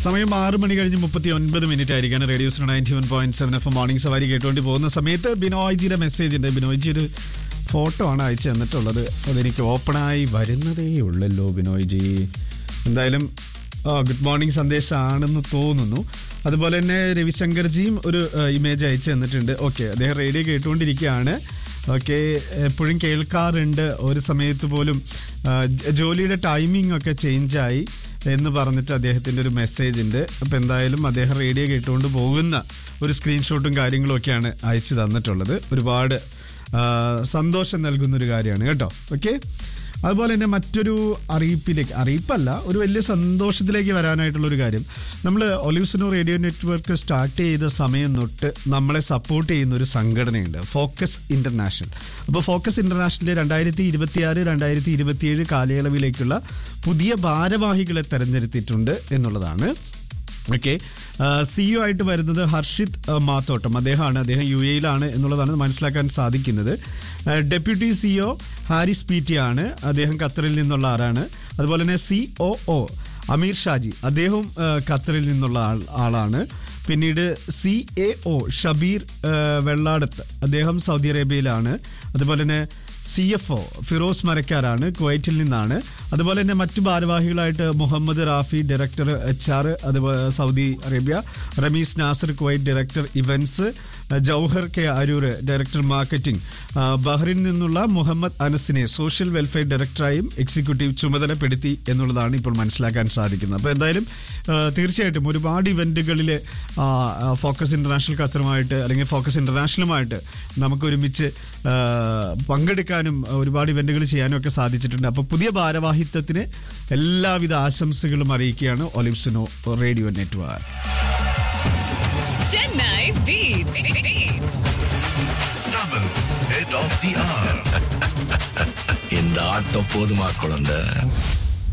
സമയം ആറ് മണി കഴിഞ്ഞ് മുപ്പത്തി ഒൻപത് മിനിറ്റ് ആയിരിക്കാണ് radio ninety one point seven F morning സവാരി കേട്ടുകൊണ്ട് പോകുന്ന സമയത്ത് ബിനോയ്ജിയുടെ മെസ്സേജ് ഉണ്ട് ബിനോയ്ജി ഒരു ഫോട്ടോ ആണ് അയച്ചു തന്നിട്ടുള്ളത് അതെനിക്ക് ഓപ്പണായി വരുന്നതേ ഉള്ളല്ലോ ബിനോയ്ജി എന്തായാലും ഗുഡ് മോർണിംഗ് സന്ദേശമാണെന്ന് തോന്നുന്നു അതുപോലെ തന്നെ രവിശങ്കർജിയും ഒരു ഇമേജ് അയച്ചു തന്നിട്ടുണ്ട് ഓക്കെ അദ്ദേഹം റേഡിയോ കേട്ടുകൊണ്ടിരിക്കുകയാണ് ഓക്കെ എപ്പോഴും കേൾക്കാറുണ്ട് ഒരു സമയത്ത് പോലും ആ, ജ- ജോലിയുടെ ടൈമിംഗ് ഒക്കെ ചേഞ്ചായി എന്ന് പറഞ്ഞിട്ട് അദ്ദേഹത്തിൻ്റെ ഒരു മെസ്സേജ് ഉണ്ട് അപ്പോൾ എന്തായാലും അദ്ദേഹം റേഡിയോ കേട്ടുകൊണ്ട് പോകുന്ന ഒരു സ്ക്രീൻഷോട്ടും കാര്യങ്ങളും ഒക്കെയാണ് അയച്ചു തന്നിട്ടുള്ളത് ഒരുപാട് ആ, സന്തോഷം നൽകുന്ന ഒരു കാര്യമാണ് കേട്ടോ ഓക്കെ അതുപോലെ തന്നെ മറ്റൊരു അറിയിപ്പിലേക്ക് അറിയിപ്പല്ല ഒരു വലിയ സന്തോഷത്തിലേക്ക് വരാനായിട്ടുള്ള ഒരു കാര്യം നമ്മൾ ഒലിവ്സിനോ റേഡിയോ നെറ്റ്വർക്ക് സ്റ്റാർട്ട് ചെയ്ത സമയം തൊട്ട് നമ്മളെ സപ്പോർട്ട് ചെയ്യുന്ന ഒരു സംഘടനയുണ്ട് ഫോക്കസ് ഇന്റർനാഷണൽ അപ്പോൾ ഫോക്കസ് ഇന്റർനാഷണൽ രണ്ടായിരത്തി ഇരുപത്തിയാറ് രണ്ടായിരത്തി ഇരുപത്തിയേഴ് കാലയളവിലേക്കുള്ള പുതിയ ഭാരവാഹികളെ തെരഞ്ഞെടുത്തിട്ടുണ്ട് എന്നുള്ളതാണ് ഓക്കെ സിഇഒ ആയിട്ട് വരുന്നത് ഹർഷിത് ആ, മാത്തോട്ടം അദ്ദേഹമാണ് അദ്ദേഹം യു എയിലാണ് എന്നുള്ളതാണ് മനസ്സിലാക്കാൻ സാധിക്കുന്നത് deputy CEO Haris P T ആണ് അദ്ദേഹം ഖത്തറിൽ നിന്നുള്ള ആളാണ് അതുപോലെ തന്നെ C O O Amir Shaji അദ്ദേഹവും ആ, ഖത്തറിൽ നിന്നുള്ള ആൾ ആളാണ് പിന്നീട് സി എ ഒ ഷബീർ ആ, വെള്ളാടത്ത് അദ്ദേഹം സൗദി അറേബ്യയിലാണ് അതുപോലെ തന്നെ സി എഫ് ഒ ഫിറോസ് മരക്കാരാണ് കുവൈറ്റിൽ നിന്നാണ് അതുപോലെ തന്നെ മറ്റു ഭാരവാഹികളായിട്ട് Muhammad Rafi director H R അതുപോലെ Saudi Arabia Ramees Nasar Kuwait director events Jauhar K Aroor director marketing ആ, ബഹ്റിൻ നിന്നുള്ള മുഹമ്മദ് അനസിനെ സോഷ്യൽ വെൽഫെയർ ഡയറക്ടറായും എക്സിക്യൂട്ടീവ് ചുമതലപ്പെടുത്തി എന്നുള്ളതാണ് ഇപ്പോൾ മനസ്സിലാക്കാൻ സാധിക്കുന്നത് അപ്പോൾ എന്തായാലും ആ, തീർച്ചയായിട്ടും ഒരുപാട് ഇവന്റുകളിൽ ഫോക്കസ് ഇന്റർനാഷണൽ ഖത്തറുമായിട്ട് അല്ലെങ്കിൽ ഫോക്കസ് ഇന്റർനാഷണലുമായിട്ട് നമുക്ക് ഒരുമിച്ച് ആ, പങ്കെടുക്കാനും ഒരുപാട് ഇവന്റുകൾ ചെയ്യാനും ഒക്കെ സാധിച്ചിട്ടുണ്ട് അപ്പോൾ പുതിയ ഭാരവാഹിത്വത്തിന് എല്ലാവിധ ആശംസകളും അറിയിക്കുകയാണ് ഒലിവ്സിനോ radio network Chennai Beats. Beats. Tamil, head of the hour. இந்த ஆட்டம் போதுமா குழந்தை